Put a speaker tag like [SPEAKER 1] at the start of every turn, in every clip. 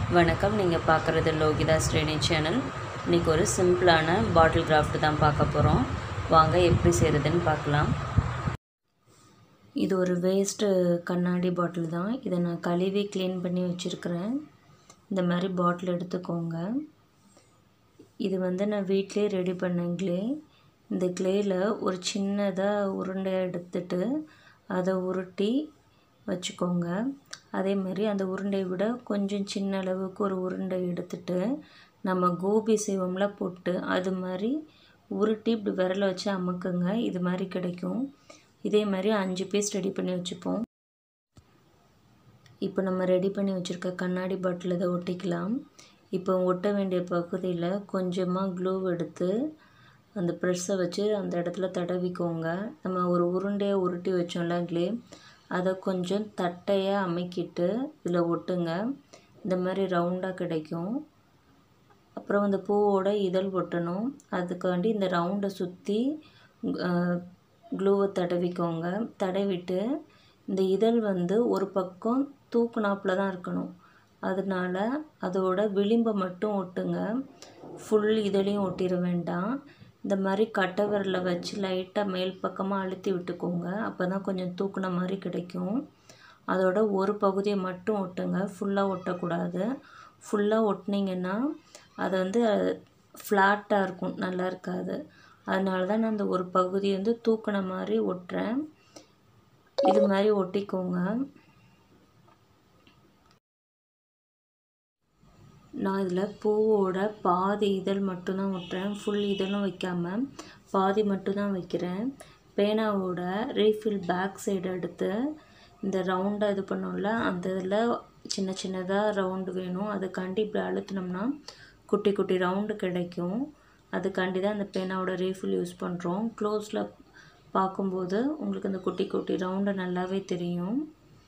[SPEAKER 1] வணக்கம் நீங்கள் பார்க்குறது லோகிதா ஸ்ரேணி சேனல் இன்றைக்கி ஒரு சிம்பிளான பாட்டில் கிராஃப்ட் தான் பார்க்க போகிறோம் வாங்க எப்படி செய்கிறதுன்னு பார்க்கலாம் இது ஒரு வேஸ்ட்டு கண்ணாடி பாட்டில் தான் இதை நான் கழுவி க்ளீன் பண்ணி வச்சுருக்கிறேன் இந்த மாதிரி பாட்டில் எடுத்துக்கோங்க இது வந்து நான் வீட்டிலே ரெடி பண்ணேன் க்ளே இந்த க்ளேயில் ஒரு சின்னதாக உருண்டையாக எடுத்துட்டு அதை உருட்டி வச்சுக்கோங்க அதே மாதிரி அந்த உருண்டையை விட கொஞ்சம் சின்ன அளவுக்கு ஒரு உருண்டை எடுத்துட்டு நம்ம கோபி செய்வோம்ல போட்டு அது மாதிரி உருட்டி இப்படி விரல வச்சு அமுக்குங்க இது மாதிரி கிடைக்கும் இதே மாதிரி அஞ்சு பீஸ் ரெடி பண்ணி வச்சுப்போம் இப்போ நம்ம ரெடி பண்ணி வச்சுருக்க கண்ணாடி பாட்டில் இதை ஒட்டிக்கலாம் இப்போ ஒட்ட வேண்டிய பகுதியில் கொஞ்சமாக க்ளூ எடுத்து அந்த ப்ரெஸ்ஸை வச்சு அந்த இடத்துல தடவிக்கோங்க நம்ம ஒரு உருண்டையை உருட்டி வச்சோம்ல க்ளே அதை கொஞ்சம் தட்டையாக அமைக்கிட்டு இதில் ஒட்டுங்க இந்த மாதிரி ரவுண்டாக கிடைக்கும் அப்புறம் அந்த பூவோட இதழ் ஒட்டணும் அதுக்காண்டி இந்த ரவுண்டை சுற்றி க்ளூவை தடவிக்கோங்க தடவிட்டு இந்த இதழ் வந்து ஒரு பக்கம் தூக்குனாப்பில் தான் இருக்கணும் அதனால் அதோட விளிம்பை மட்டும் ஒட்டுங்க ஃபுல் இதழையும் ஒட்டிட வேண்டாம் இந்த மாதிரி கட்டை விரலை வச்சு லைட்டாக மேல் பக்கமாக அழுத்தி விட்டுக்கோங்க அப்போ தான் கொஞ்சம் தூக்குன மாதிரி கிடைக்கும் அதோட ஒரு பகுதியை மட்டும் ஒட்டுங்க ஃபுல்லாக ஒட்டக்கூடாது ஃபுல்லாக ஒட்டினீங்கன்னா அது வந்து ஃப்ளாட்டாக இருக்கும் நல்லா இருக்காது அதனால தான் நான் அந்த ஒரு பகுதியை வந்து தூக்குன மாதிரி ஒட்டுறேன் இது மாதிரி ஒட்டிக்கோங்க நான் இதில் பூவோட பாதி இதழ் மட்டும்தான் ஒட்டுறேன் ஃபுல் இதழும் வைக்காமல் பாதி மட்டும்தான் வைக்கிறேன் பேனாவோட ரீஃபில் பேக் சைடு எடுத்து இந்த ரவுண்டாக இது பண்ணோம்ல அந்த இதில் சின்ன சின்னதாக ரவுண்டு வேணும் அதுக்காண்டி இப்படி அழுத்தினோம்னா குட்டி குட்டி ரவுண்டு கிடைக்கும் அதுக்காண்டி தான் அந்த பேனாவோட ரீஃபில் யூஸ் பண்ணுறோம் க்ளோஸில் பார்க்கும்போது உங்களுக்கு அந்த குட்டி குட்டி ரவுண்டு நல்லாவே தெரியும்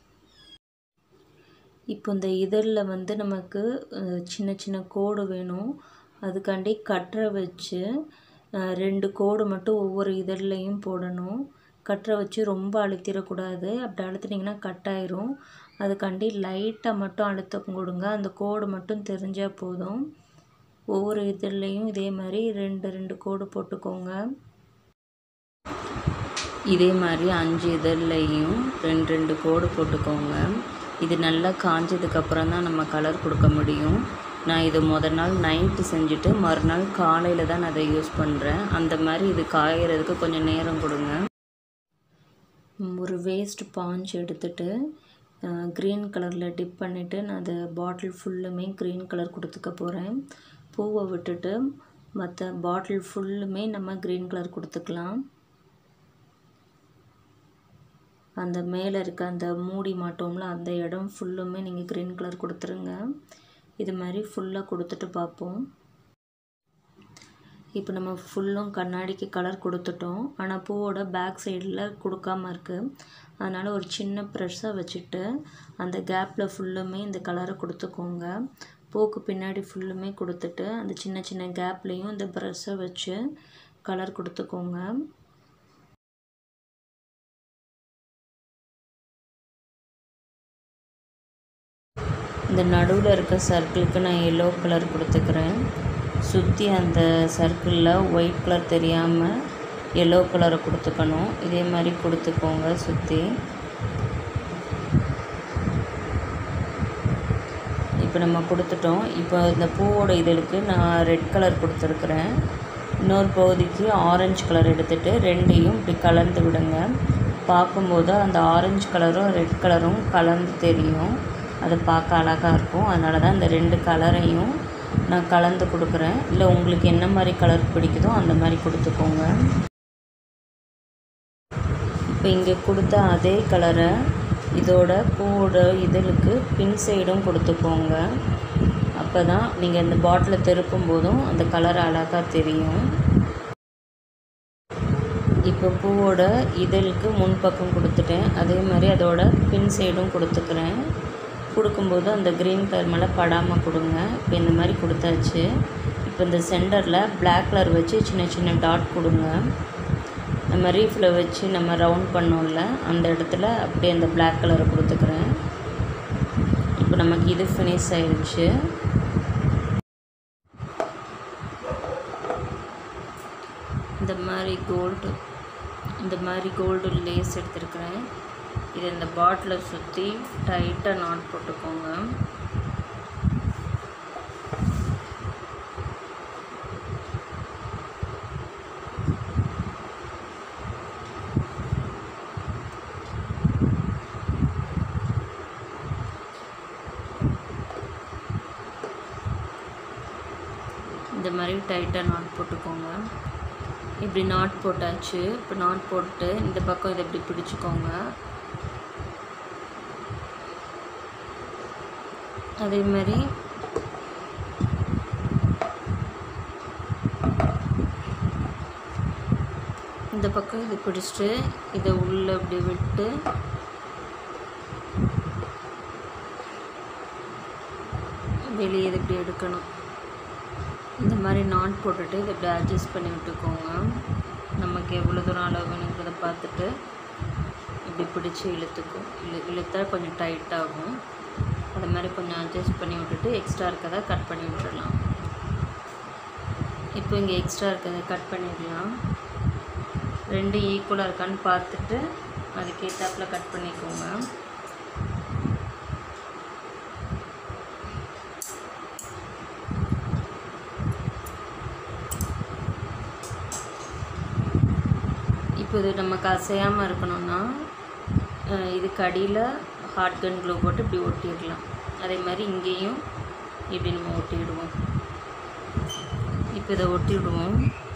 [SPEAKER 1] இப்போ இந்த இதழில் வந்து நமக்கு சின்ன சின்ன கோடு வேணும் அதுக்காண்டி கட்டரை வச்சு ரெண்டு கோடு மட்டும் ஒவ்வொரு இதழ்லையும் போடணும் கட்டரை வச்சு ரொம்ப அழுத்திடக்கூடாது அப்படி அழுத்தினீங்கன்னா கட் ஆயிரும் அதுக்காண்டி லைட்டாக மட்டும் அழுத்தம் கொடுங்க அந்த கோடு மட்டும் தெரிஞ்சால் போதும் ஒவ்வொரு இதழ்லையும் இதே மாதிரி ரெண்டு ரெண்டு கோடு போட்டுக்கோங்க இதே மாதிரி அஞ்சு இதழ்லையும் ரெண்டு ரெண்டு கோடு போட்டுக்கோங்க இது நல்லா காஞ்சதுக்கப்புறம் தான் நம்ம கலர் கொடுக்க முடியும் நான் இது முத நாள் நைட்டு செஞ்சுட்டு மறுநாள் காலையில் தான் நான் அதை யூஸ் பண்ணுறேன் அந்த மாதிரி இது காயறதுக்கு கொஞ்சம் நேரம் கொடுங்க ஒரு வேஸ்ட் பாஞ்ச் எடுத்துட்டு க்ரீன் கலரில் டிப் பண்ணிவிட்டு நான் அதை பாட்டில் ஃபுல்லுமே க்ரீன் கலர் கொடுத்துக்க போகிறேன் பூவை விட்டுட்டு மற்ற பாட்டில் ஃபுல்லுமே நம்ம க்ரீன் கலர் கொடுத்துக்கலாம் அந்த மேலே இருக்க அந்த மூடி மாட்டோம்ல அந்த இடம் ஃபுல்லுமே நீங்கள் க்ரீன் கலர் கொடுத்துருங்க இது மாதிரி ஃபுல்லாக கொடுத்துட்டு பார்ப்போம் இப்போ நம்ம ஃபுல்லும் கண்ணாடிக்கு கலர் கொடுத்துட்டோம் ஆனால் பூவோட பேக் சைடில் கொடுக்காம இருக்குது அதனால் ஒரு சின்ன ப்ரெஷ்ஷை வச்சுட்டு அந்த கேப்பில் ஃபுல்லுமே இந்த கலரை கொடுத்துக்கோங்க பூக்கு பின்னாடி ஃபுல்லுமே கொடுத்துட்டு அந்த சின்ன சின்ன கேப்லேயும் இந்த ப்ரெஷ்ஷை வச்சு கலர் கொடுத்துக்கோங்க இந்த நடுவில் இருக்க சர்க்கிளுக்கு நான் எல்லோ கலர் கொடுத்துக்கிறேன் சுற்றி அந்த சர்க்கிளில் ஒயிட் கலர் தெரியாமல் எல்லோ கலரை கொடுத்துக்கணும் இதே மாதிரி கொடுத்துக்கோங்க சுற்றி இப்போ நம்ம கொடுத்துட்டோம் இப்போ இந்த பூவோட இதழுக்கு நான் ரெட் கலர் கொடுத்துருக்குறேன் இன்னொரு பகுதிக்கு ஆரஞ்சு கலர் எடுத்துகிட்டு ரெண்டையும் இப்படி கலந்து விடுங்க பார்க்கும்போது அந்த ஆரஞ்சு கலரும் ரெட் கலரும் கலந்து தெரியும் அது பார்க்க அழகாக இருக்கும் அதனால தான் இந்த ரெண்டு கலரையும் நான் கலந்து கொடுக்குறேன் இல்லை உங்களுக்கு என்ன மாதிரி கலர் பிடிக்குதோ அந்த மாதிரி கொடுத்துக்கோங்க இப்போ இங்கே கொடுத்த அதே கலரை இதோட பூவோட இதழுக்கு பின் சைடும் கொடுத்துக்கோங்க அப்போ தான் நீங்கள் இந்த பாட்டிலை திருப்பும் போதும் அந்த கலர் அழகாக தெரியும் இப்போ பூவோட இதழுக்கு முன்பக்கம் கொடுத்துட்டேன் அதே மாதிரி அதோட பின் சைடும் கொடுத்துக்கிறேன் கொடுக்கும்போது அந்த க்ரீன் கலர் மேலே படாமல் கொடுங்க இப்போ இந்த மாதிரி கொடுத்தாச்சு இப்போ இந்த சென்டரில் பிளாக் கலர் வச்சு சின்ன சின்ன டாட் கொடுங்க நம்ம ரீஃபில் வச்சு நம்ம ரவுண்ட் பண்ணோம்ல அந்த இடத்துல அப்படியே அந்த பிளாக் கலரை கொடுத்துக்கிறேன் இப்போ நமக்கு இது ஃபினிஷ் ஆயிடுச்சு இந்த மாதிரி கோல்டு இந்த மாதிரி கோல்டு லேஸ் எடுத்துருக்கிறேன் இது இந்த பாட்டிலை சுற்றி டைட்டாக நாட் போட்டுக்கோங்க இந்த மாதிரி டைட்டாக நாட் போட்டுக்கோங்க இப்படி நாட் போட்டாச்சு இப்போ நாட் போட்டு இந்த பக்கம் இதை இப்படி பிடிச்சிக்கோங்க அதே மாதிரி இந்த பக்கம் இது பிடிச்சிட்டு இதை உள்ளே இப்படி விட்டு வெளியே இது இப்படி எடுக்கணும் இந்த மாதிரி நாட் போட்டுட்டு இதை இப்படி அட்ஜஸ்ட் பண்ணி விட்டுக்கோங்க நமக்கு எவ்வளோ தூரம் அளவு வேணுங்கிறத பார்த்துட்டு இப்படி பிடிச்சி இழுத்துக்கும் இழு இழுத்தா கொஞ்சம் டைட் ஆகும் அது மாதிரி கொஞ்சம் அட்ஜஸ்ட் பண்ணி விட்டுட்டு எக்ஸ்ட்ரா இருக்கதை கட் பண்ணி விட்டுடலாம் இப்போ இங்கே எக்ஸ்ட்ரா இருக்கிறத கட் பண்ணிடலாம் ரெண்டு ஈக்குவலாக இருக்கான்னு பார்த்துட்டு அதுக்கேற்றாப்பில் கட் பண்ணிக்கோங்க இப்போ இது நமக்கு அசையாமல் இருக்கணும்னா அஹ் இதுக்கு அடியில் ஹாட் கன் க்ளூ போட்டு இப்படி ஒட்டிடலாம் அதே மாதிரி இங்கேயும் இப்படி நம்ம ஒட்டிடுவோம் இப்போ இதை ஒட்டி விடுவோம்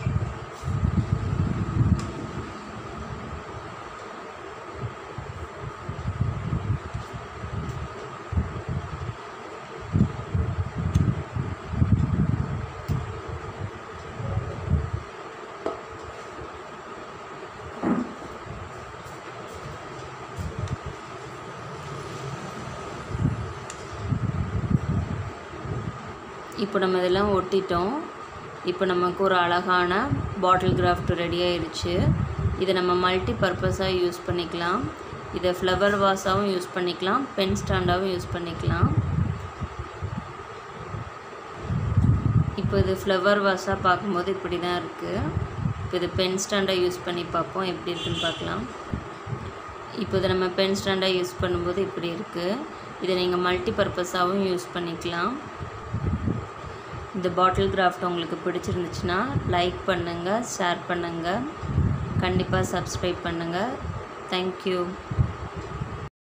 [SPEAKER 1] இப்போ நம்ம இதெல்லாம் ஒட்டிட்டோம் இப்போ நமக்கு ஒரு அழகான பாட்டில் கிராஃப்ட் ரெடி ஆயிடுச்சு இதை நம்ம மல்டி பர்பஸாக யூஸ் பண்ணிக்கலாம் இதை ஃப்ளவர் வாஸாகவும் யூஸ் பண்ணிக்கலாம் பென் ஸ்டாண்டாகவும் யூஸ் பண்ணிக்கலாம் இப்போ இது ஃப்ளவர் வாஸாக பார்க்கும்போது இப்படி தான் இருக்குது இப்போ இது பென் ஸ்டாண்டாக யூஸ் பண்ணி பார்ப்போம் எப்படி இருக்குன்னு பார்க்கலாம் இப்போ இதை நம்ம பென் ஸ்டாண்டாக யூஸ் பண்ணும்போது இப்படி இருக்குது இதை நீங்கள் மல்டி பர்பஸாகவும் யூஸ் பண்ணிக்கலாம் இந்த பாட்டில் கிராஃப்ட் உங்களுக்கு பிடிச்சிருந்துச்சுன்னா லைக் பண்ணுங்கள் ஷேர் பண்ணுங்கள் கண்டிப்பாக சப்ஸ்கிரைப் பண்ணுங்கள் தேங்க்யூ